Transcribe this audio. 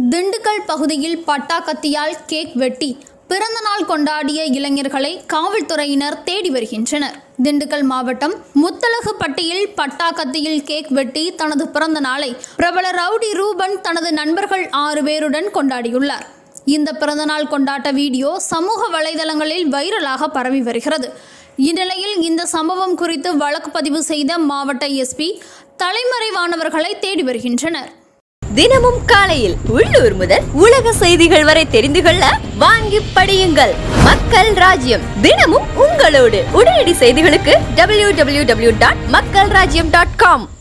திண்டுக்கல் பகுதியில் பட்டா கத்தியால் கேக் வெட்டி பிறந்த நாள் கொண்டாடிய இளைஞர்களை காவல்துறையினர் தேடி வருகின்றனர் திண்டுக்கல் மாவட்டம் முத்தலகுப்பட்டியில் பட்டா கத்தியில் கேக் வெட்டி தனது பிறந்த நாளை பிரபல ரவுடி ரூபன் தனது நண்பர்கள் ஆறு பேருடன் கொண்டாடியுள்ளார் இந்த பிறந்தநாள் கொண்டாட்ட வீடியோ சமூக வலைதளங்களில் வைரலாக பரவி வருகிறது இந்நிலையில் இந்த சம்பவம் குறித்து வழக்கு பதிவு செய்த மாவட்ட எஸ்பி தலைமறைவானவர்களை தேடி வருகின்றனர் தினமும் காலையில் உள்ளூர் முதல் உலக செய்திகள் வரை தெரிந்து கொள்ள வாங்கி படியுங்கள் மக்கள் ராஜ்யம் தினமும் உங்களோடு உடனடி செய்திகளுக்கு டபிள்யூ டபிள்யூ டபிள்யூ டாட் மக்கள் ராஜ்யம் டாட் காம்